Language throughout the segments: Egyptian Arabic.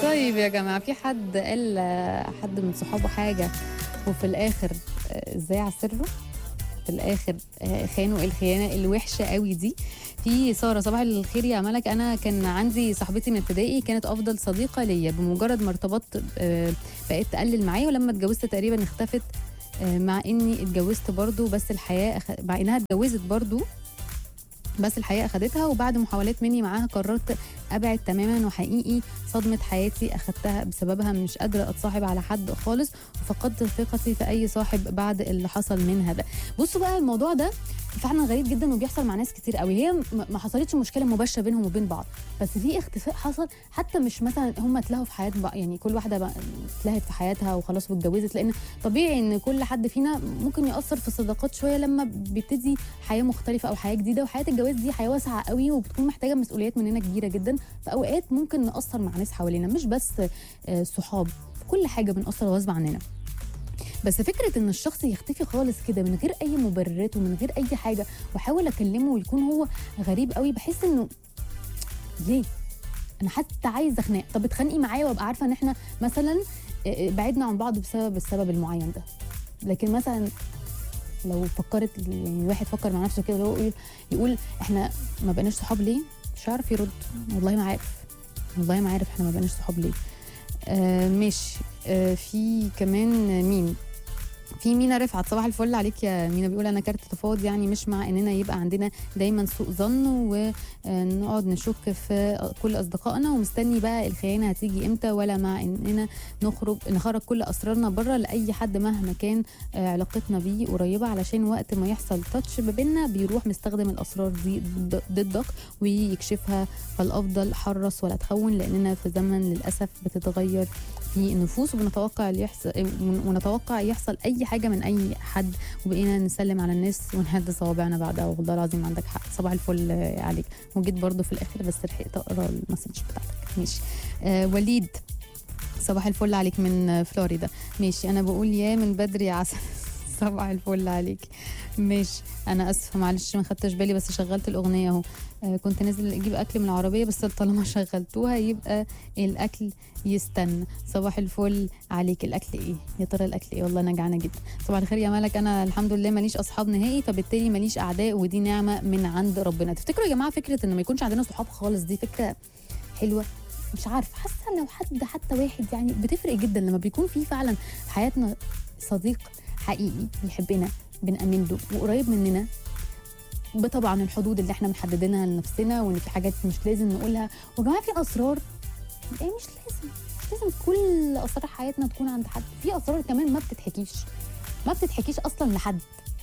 طيب يا جماعه في حد قال حد من صحابه حاجه وفي الاخر آه، ازاي على سره في الاخر آه، خانوا الخيانه الوحشه قوي دي في ساره صباح الخير يا ملك انا كان عندي صاحبتي من ابتدائي كانت افضل صديقه ليا بمجرد ما ارتبطت آه، بقت تقلل معايا ولما اتجوزت تقريبا اختفت آه، مع اني اتجوزت برضو بس الحياه أخ... مع انها اتجوزت برضو بس الحقيقه اخدتها وبعد محاولات مني معاها قررت ابعد تماما وحقيقي صدمه حياتي اخدتها بسببها مش قادره اتصاحب على حد خالص وفقدت ثقتي في اي صاحب بعد اللي حصل منها ده بصوا بقى الموضوع ده فعلا غريب جدا وبيحصل مع ناس كتير قوي هي م- ما حصلتش مشكله مباشره بينهم وبين بعض بس في اختفاء حصل حتى مش مثلا هم اتلهوا في حياه بقى يعني كل واحده بقى اتلهت في حياتها وخلاص واتجوزت لان طبيعي ان كل حد فينا ممكن ياثر في الصداقات شويه لما بيبتدي حياه مختلفه او حياه جديده وحياه الجواز دي حياه واسعه قوي وبتكون محتاجه مسؤوليات مننا كبيره جدا في اوقات ممكن ناثر مع ناس حوالينا مش بس آه، صحاب في كل حاجه بنأثر غصب عننا بس فكره ان الشخص يختفي خالص كده من غير اي مبررات ومن غير اي حاجه واحاول اكلمه ويكون هو غريب قوي بحس انه ليه انا حتى عايزه خناق طب اتخانقي معايا وابقى عارفه ان احنا مثلا آه، بعدنا عن بعض بسبب السبب المعين ده لكن مثلا لو فكرت يعني الواحد فكر مع نفسه كده هو يقول, يقول احنا ما بقيناش صحاب ليه مش عارف يرد والله ما عارف والله ما عارف احنا ما بقيناش صحاب ليه آه ماشي آه في كمان مين في مينا رفعت صباح الفل عليك يا مينا بيقول انا كارت تفاوض يعني مش مع اننا يبقى عندنا دايما سوء ظن ونقعد نشك في كل اصدقائنا ومستني بقى الخيانه هتيجي امتى ولا مع اننا نخرج نخرج كل اسرارنا بره لاي حد مهما كان آه، علاقتنا بيه قريبه علشان وقت ما يحصل تاتش ما بينا بيروح مستخدم الاسرار دي ضد- ضدك ويكشفها فالافضل حرص ولا تخون لاننا في زمن للاسف بتتغير في النفوس وبنتوقع اللي يحصل ونتوقع يحصل اي حاجه من اي حد وبقينا نسلم على الناس ونهد صوابعنا بعدها والله العظيم عندك حق صباح الفل آه، عليك وجيت برضو في الاخر بس لحقت اقرا المسج بتاعتك ماشي آه وليد صباح الفل عليك من آه، فلوريدا ماشي انا بقول يا من بدري يا عسل صباح الفل عليك ماشي انا اسفه معلش ما خدتش بالي بس شغلت الاغنيه اهو آه، كنت نازل اجيب اكل من العربيه بس طالما شغلتوها يبقى الاكل يستنى صباح الفل عليك الاكل ايه يا ترى الاكل ايه والله انا جعانه جدا صباح الخير يا ملك انا الحمد لله ماليش اصحاب نهائي فبالتالي ماليش اعداء ودي نعمه من عند ربنا تفتكروا يا جماعه فكره ان ما يكونش عندنا صحاب خالص دي فكره حلوه مش عارفه حاسه لو حد حتى واحد يعني بتفرق جدا لما بيكون في فعلا في حياتنا صديق حقيقي بيحبنا بنأمن له وقريب مننا بطبعا الحدود اللي احنا محددينها لنفسنا وان في حاجات مش لازم نقولها وجماعه في اسرار ايه مش لازم مش لازم كل اسرار حياتنا تكون عند حد في اسرار كمان ما بتتحكيش ما بتتحكيش اصلا لحد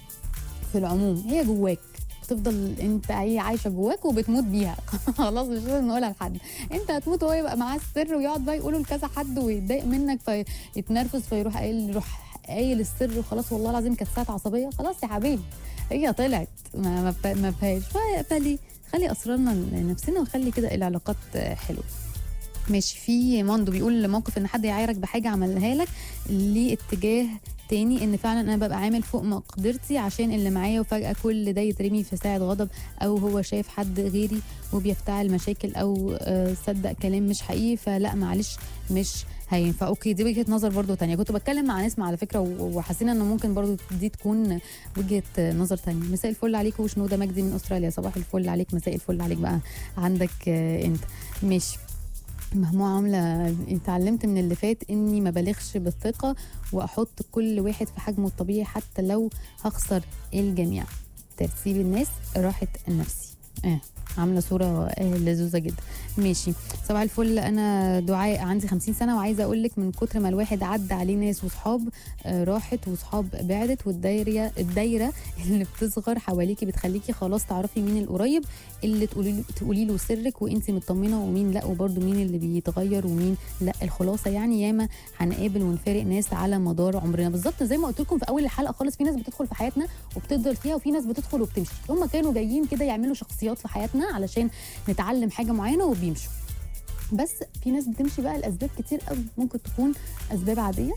في العموم هي جواك بتفضل انت هي عايشه جواك وبتموت بيها خلاص مش لازم نقولها لحد انت هتموت وهو يبقى معاه السر ويقعد بقى يقوله لكذا حد ويتضايق منك فيتنرفز فيروح قايل يروح قايل السر وخلاص والله العظيم كانت ساعه عصبيه خلاص يا حبيبي هي طلعت ما ما ف- ما فيهاش ف- فليه خلي اسرارنا لنفسنا وخلي كده العلاقات حلوه ماشي في موندو بيقول موقف ان حد يعايرك بحاجه عملها لك ليه اتجاه تاني ان فعلا انا ببقى عامل فوق مقدرتي عشان اللي معايا وفجاه كل ده يترمي في ساعه غضب او هو شايف حد غيري وبيفتعل مشاكل او آه، صدق كلام مش حقيقي فلا معلش مش هينفع اوكي دي وجهه نظر برضو تانية كنت بتكلم مع ناس على فكره و- وحسينا انه ممكن برضو دي تكون وجهه نظر تانية مساء الفل عليك وشنوده مجدي من استراليا صباح الفل عليك مساء الفل عليك بقى عندك آه، انت ماشي مهموعة عاملة اتعلمت من اللي فات اني ما بالغش بالثقة واحط كل واحد في حجمه الطبيعي حتى لو هخسر الجميع ترتيب الناس راحة النفسي اه عامله صوره آه لذوذه جدا ماشي صباح الفل انا دعاء عندي 50 سنه وعايزه اقول لك من كتر ما الواحد عدى عليه ناس وصحاب آه راحت وصحاب بعدت والدايره الدايره اللي بتصغر حواليكي بتخليكي خلاص تعرفي مين القريب اللي تقولي له تقولي له سرك وانت مطمنه ومين لا وبرده مين اللي بيتغير ومين لا الخلاصه يعني ياما هنقابل ونفارق ناس على مدار عمرنا بالظبط زي ما قلت لكم في اول الحلقه خالص في ناس بتدخل في حياتنا وبتفضل فيها وفي ناس بتدخل وبتمشي هم كانوا جايين كده يعملوا شخصيات في حياتنا علشان نتعلم حاجه معينه وبيمشوا بس في ناس بتمشي بقى لاسباب كتير قوي ممكن تكون اسباب عاديه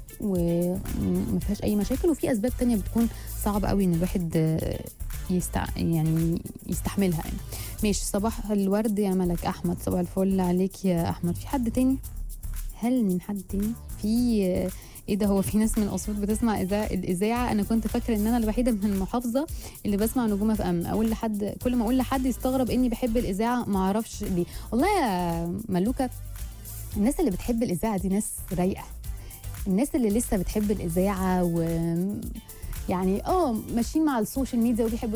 وما فيهاش اي مشاكل وفي اسباب تانية بتكون صعب قوي ان الواحد آه، يستع... يعني يستحملها يعني ماشي صباح الورد يا ملك احمد صباح الفل عليك يا احمد في حد تاني هل من حد تاني في آه، ايه ده هو في ناس من اسيوط بتسمع اذاعه الاذاعه انا كنت فاكره ان انا الوحيده من المحافظه اللي بسمع نجوم اف ام اقول لحد كل ما اقول لحد يستغرب اني بحب الاذاعه ما اعرفش ليه والله يا ملوكه الناس اللي بتحب الاذاعه دي ناس رايقه الناس اللي لسه بتحب الاذاعه و يعني اه ماشيين مع السوشيال ميديا وبيحبوا